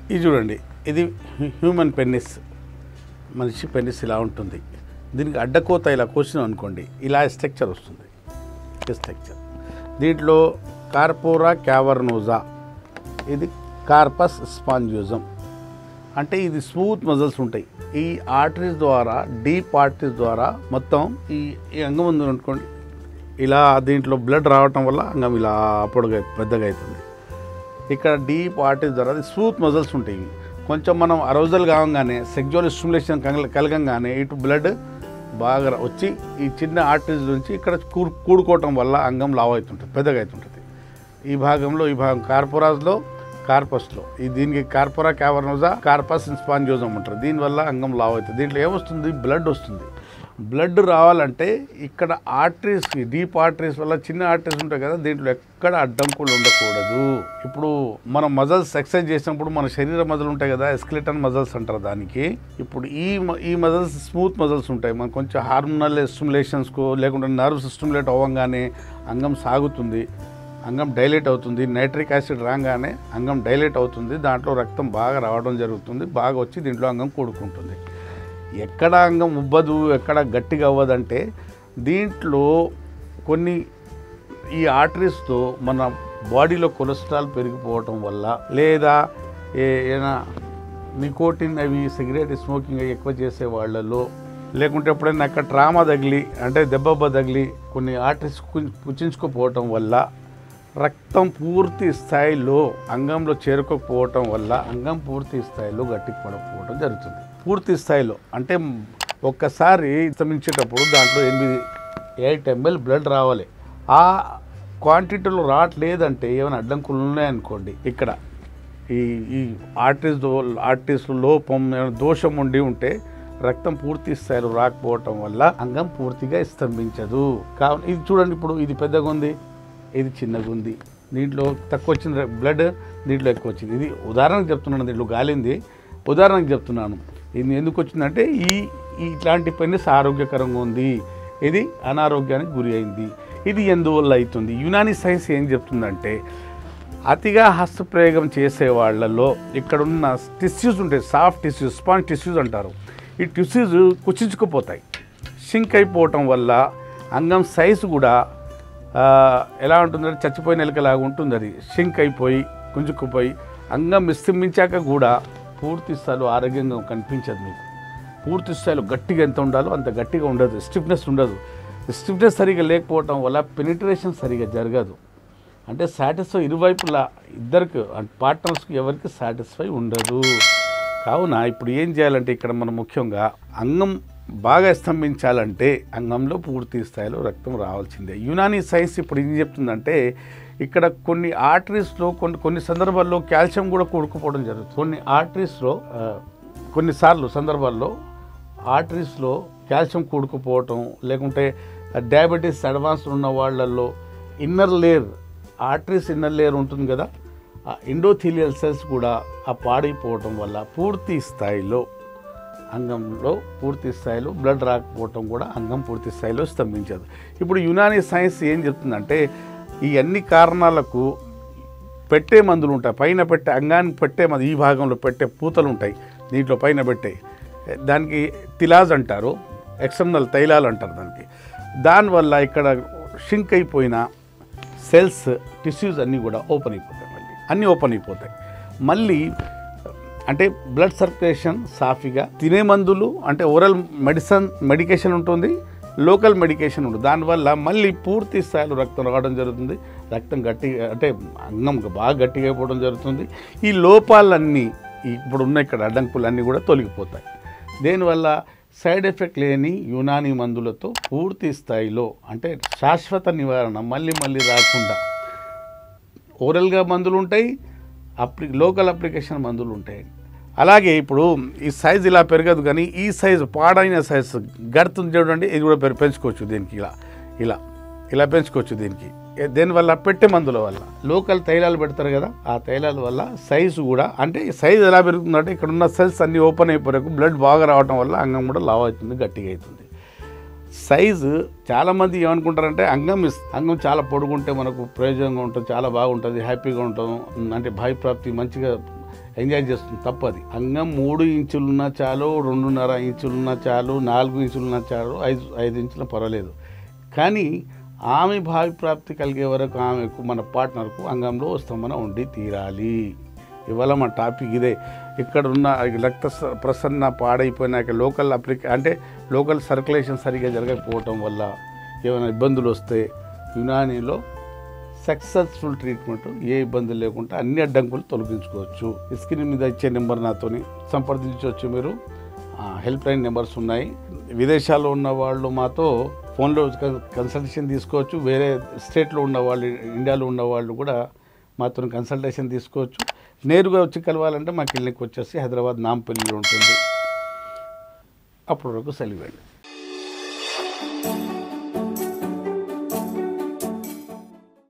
ఇది చూడండి ఇది హ్యూ- హ్యూమన్ పెన్నిస్ మనిషి పెన్నిస్ ఇలా ఉంటుంది దీనికి అడ్డకోత ఇలా కోసినాం అనుకోండి ఇలా స్ట్రక్చర్ వస్తుంది ఈ స్ట్రక్చర్ దీంట్లో కార్పోరా క్యావర్నోజా ఇది కార్పస్ స్పాంజ్యూజం అంటే ఇది స్మూత్ మజిల్స్ ఉంటాయి ఈ ఆర్టరీస్ ద్వారా డీప్ ఆర్టరీస్ ద్వారా మొత్తం ఈ ఈ అంగం ఉంది అనుకోండి ఇలా దీంట్లో బ్లడ్ రావటం వల్ల అంగం ఇలా పొడుగా పెద్దగా అవుతుంది ఇక్కడ డీప్ ఆర్టరీస్ ద్వారా అది స్మూత్ మజిల్స్ ఉంటాయి కొంచెం మనం అరోజల్ కావగానే సెక్జువల్ స్టిమ్యులేషన్ కలగ కలగంగానే ఇటు బ్లడ్ బాగా రా- వచ్చి ఈ చిన్న ఆర్టరీస్ నుంచి ఇక్కడ కూడు కూడుకోవటం వల్ల అంగం లావ్ అవుతుంటుంది పెద్దగా అవుతుంటుంది ఈ భాగంలో ఈ భాగం కార్పొరాస్లో కార్పస్లో ఈ దీనికి కార్పొరా క్యావర్నోజా కార్పస్ స్పాంజోజం అంటారు దీనివల్ల అంగం లావ్ అవుతుంది దీంట్లో ఏమొస్తుంది బ్లడ్ వస్తుంది బ్లడ్ రావాలంటే ఇక్కడ ఆర్టరీస్ డీప్ ఆర్టరీస్ వల్ల చిన్న ఆర్టరీస్ ఉంటాయి కదా దీంట్లో ఎక్కడ అడ్డంకులు ఉండకూడదు ఇప్పుడు మనం మజల్స్ ఎక్సర్సైజ్ చేసినప్పుడు మన శరీర మజలు ఉంటాయి కదా ఎస్కిలేటన్ మజల్స్ అంటారు దానికి ఇప్పుడు ఈ మ- ఈ మజల్స్ స్మూత్ మజల్స్ ఉంటాయి మనం కొంచెం హార్మోనల్ స్టిమ్యులేషన్స్కు లేకుంటే నర్వ్స్ స్టిమ్యులేట్ అవ్వగానే అంగం సాగుతుంది అంగం డైలేట్ అవుతుంది నైట్రిక్ యాసిడ్ రాగానే అంగం డైలేట్ అవుతుంది దాంట్లో రక్తం బాగా రావడం జరుగుతుంది బాగా వచ్చి దీంట్లో అంగం కూడుకుంటుంది ఎక్కడ అంగం ఉబ్బదు ఎక్కడ గట్టిగా అవ్వదంటే దీంట్లో కొన్ని ఈ ఆర్టరీస్తో మన బాడీలో కొలెస్ట్రాల్ పెరిగిపోవటం వల్ల లేదా ఏ- ఏదైనా నికోటిన్ అవి సిగరెట్ స్మోకింగ్ అవి ఎక్కువ చేసే వాళ్ళలో లేకుంటే ఎప్పుడైనా అక్కడ ట్రామా తగిలి అంటే దెబ్బ తగిలి కొన్ని ఆర్టరీస్ పుచ్చించుకోపోవటం వల్ల రక్తం పూర్తి స్థాయిలో అంగంలో చేరుకోకపోవటం వల్ల అంగం పూర్తి స్థాయిలో గట్టికి పడకపోవడం జరుగుతుంది పూర్తి స్థాయిలో అంటే ఒక్కసారి ఇస్తమించేటప్పుడు దాంట్లో ఎనిమిది ఎయిట్ ఎంఎల్ బ్లడ్ రావాలి ఆ క్వాంటిటీలో రావట్లేదంటే ఏమైనా అడ్డంకులు ఉన్నాయనుకోండి ఇక్కడ ఈ ఈ ఆర్టిస్ట్ ఆర్టిస్ట్ లోపం ఏమైనా దోషం ఉండి ఉంటే రక్తం పూర్తి స్థాయిలో రాకపోవటం వల్ల అంగం పూర్తిగా స్తంభించదు కావున ఇది చూడండి ఇప్పుడు ఇది పెద్దగా ఉంది ఇది చిన్నగా ఉంది దీంట్లో తక్కువ వచ్చిన బ్లడ్ దీంట్లో ఎక్కువ వచ్చింది ఇది ఉదాహరణకు చెప్తున్నాను దీంట్లో గాలింది ఉదాహరణకు చెప్తున్నాను ఇది ఎందుకు వచ్చిందంటే ఈ ఈ ఇట్లాంటి పెన్నిస్ ఆరోగ్యకరంగా ఉంది ఇది అనారోగ్యానికి గురి అయింది ఇది ఎందువల్ల అవుతుంది యునాని సైన్స్ ఏం చెప్తుందంటే అతిగా హస్తప్రయోగం చేసే వాళ్ళలో ఇక్కడున్న టిష్యూస్ ఉంటాయి సాఫ్ట్ టిష్యూస్ స్పాంజ్ టిష్యూస్ అంటారు ఈ టిష్యూస్ కుచించుకుపోతాయి షింక్ అయిపోవటం వల్ల అంగం సైజు కూడా ఆ, ఎలా ఉంటుందంటే చచ్చిపోయిన ఎలుకలాగా ఉంటుంది అది షింక్ అయిపోయి కుంజుకుపోయి అంగం విస్తరించాక కూడా పూర్తి స్థాయిలో ఆరోగ్యంగా కనిపించదు మీకు పూర్తి స్థాయిలో గట్టిగా ఎంత ఉండాలో అంత గట్టిగా ఉండదు స్టిఫ్నెస్ ఉండదు స్టిఫ్నెస్ సరిగా లేకపోవటం వల్ల పెనిట్రేషన్ సరిగా జరగదు అంటే సాటిస్ఫై ఇరువైపులా ఇద్దరికి పార్ట్నర్స్కి ఎవరికి సాటిస్ఫై ఉండదు కావున ఇప్పుడు ఏం చేయాలంటే ఇక్కడ మనం ముఖ్యంగా అంగం బాగా స్తంభించాలంటే అంగంలో పూర్తి స్థాయిలో రక్తం రావాల్సిందే యునానీ సైన్స్ ఇప్పుడు ఏం చెప్తుందంటే ఇక్కడ కొన్ని ఆర్టరీస్లో కొన్ని కొన్ని సందర్భాల్లో కాల్షియం కూడా కూడుకుపోవడం జరుగుతుంది కొన్ని ఆర్టరీస్లో ఆ, కొన్నిసార్లు సందర్భాల్లో ఆర్టరీస్లో కాల్షియం కూడుకుపోవటం లేకుంటే డయాబెటీస్ అడ్వాన్స్ ఉన్న వాళ్ళల్లో inner layer arteries inner layer ఉంటుంది కదా ఆ ఇండోథీలియల్ సెల్స్ కూడా ఆ పాడైపోవటం వల్ల పూర్తి స్థాయిలో అంగంలో పూర్తి స్థాయిలో బ్లడ్ రాకపోవటం కూడా అంగం పూర్తి స్థాయిలో స్తంభించదు ఇప్పుడు యునానీ సైన్స్ ఏం చెప్తుందంటే ఈ అన్ని కారణాలకు పెట్టే మందులు ఉంటాయి పైన పెట్టే అంగానికి పెట్టే మందు ఈ భాగంలో పెట్టే పూతలు ఉంటాయి దీంట్లో పైన పెట్టే దానికి తిలాజ్ అంటారు ఎక్సమ్నల్ తైలాలు అంటారు దానికి దానివల్ల ఇక్కడ షింక్ అయిపోయిన సెల్స్ టిష్యూస్ అన్నీ కూడా ఓపెన్ అయిపోతాయి మళ్ళీ అన్నీ ఓపెన్ అయిపోతాయి మళ్ళీ అంటే బ్లడ్ సర్క్యులేషన్ సాఫీగా తినే మందులు అంటే ఓరల్ మెడిసిన్ మెడికేషన్ ఉంటుంది లోకల్ మెడికేషన్ ఉంటుంది దానివల్ల మళ్ళీ పూర్తి స్థాయిలో రక్తం రావడం జరుగుతుంది రక్తం గట్టి అంటే అంగం బాగా గట్టిగా అయిపోవడం జరుగుతుంది ఈ లోపాలన్నీ ఇప్పుడు ఉన్న ఇక్కడ అడ్డంకులన్నీ కూడా తొలగిపోతాయి దీనివల్ల సైడ్ ఎఫెక్ట్ లేని యునానీ మందులతో పూర్తి స్థాయిలో అంటే శాశ్వత నివారణ మళ్ళీ మళ్ళీ రాకుండా ఓరల్గా మందులు ఉంటాయి అప్లి లోకల్ అప్లికేషన్ మందులు ఉంటాయి అలాగే ఇప్పుడు ఈ సైజు ఇలా పెరగదు కానీ ఈ సైజు పాడైన సైజు గడుతుంది చూడండి ఇది కూడా పెరు- పెంచుకోవచ్చు దీనికి ఇలా ఇలా ఇలా పెంచుకోవచ్చు దీనికి ఏ- దేనివల్ల పెట్టే మందుల వల్ల లోకల్ తైలాలు పెడతారు కదా ఆ తైలాల వల్ల సైజు కూడా అంటే సైజు ఎలా పెరుగుతుందంటే ఇక్కడ ఉన్న సెల్స్ అన్ని ఓపెన్ అయిపోయాక బ్లడ్ బాగా రావడం వల్ల అంగం కూడా లావ్ అవుతుంది గట్టిగా అవుతుంది సైజు చాలామంది ఏమనుకుంటారంటే అంగం ఇస్- అంగం చాలా పొడుగుంటే మనకు ప్రయోజనంగా ఉంటుంది చాలా బాగుంటుంది హ్యాపీగా ఉంటాం అంటే భావి ప్రాప్తి మంచిగా ఎంజాయ్ చేస్తుంది తప్పది అంగం మూడు ఇంచులున్నా చాలు రెండున్నర ఇంచులున్నా చాలు నాలుగు ఇంచులున్నా చాలు ఐదు ఐదు ఇంచుల పర్వాలేదు కానీ ఆమె భావి ప్రాప్తి కలిగే వరకు ఆమెకు మన పార్ట్నర్కు అంగంలో స్తంభన ఉండి తీరాలి ఇవాళ మా టాపిక్ ఇదే ఇక్కడ ఉన్న రక్త స- ప్రసరణ పాడైపోయినాక లోకల్ అప్లికే అంటే లోకల్ సర్క్యులేషన్ సరిగా జరగకపోవటం వల్ల ఏమైనా ఇబ్బందులు వస్తే యునానీలో సక్సెస్ఫుల్ ట్రీట్మెంట్ ఏ ఇబ్బంది లేకుండా అన్ని అడ్డంకులు తొలగించుకోవచ్చు ఈ స్క్రీన్ మీద ఇచ్చే నెంబర్ నాతోని సంప్రదించవచ్చు మీరు ఆ, హెల్ప్ లైన్ నెంబర్స్ ఉన్నాయి విదేశాల్లో ఉన్న వాళ్ళు మాతో ఫోన్లో కన్- కన్సల్టేషన్ తీసుకోవచ్చు వేరే స్టేట్లో ఉన్న వాళ్ళు ఇండియాలో ఉన్న వాళ్ళు కూడా మాతో కన్సల్టేషన్ తీసుకోవచ్చు నేరుగా వచ్చి కలవాలంటే మా క్లినిక్ వచ్చేసి హైదరాబాద్ నాంపల్లిలో ఉంటుంది అప్పటి వరకు సెలవు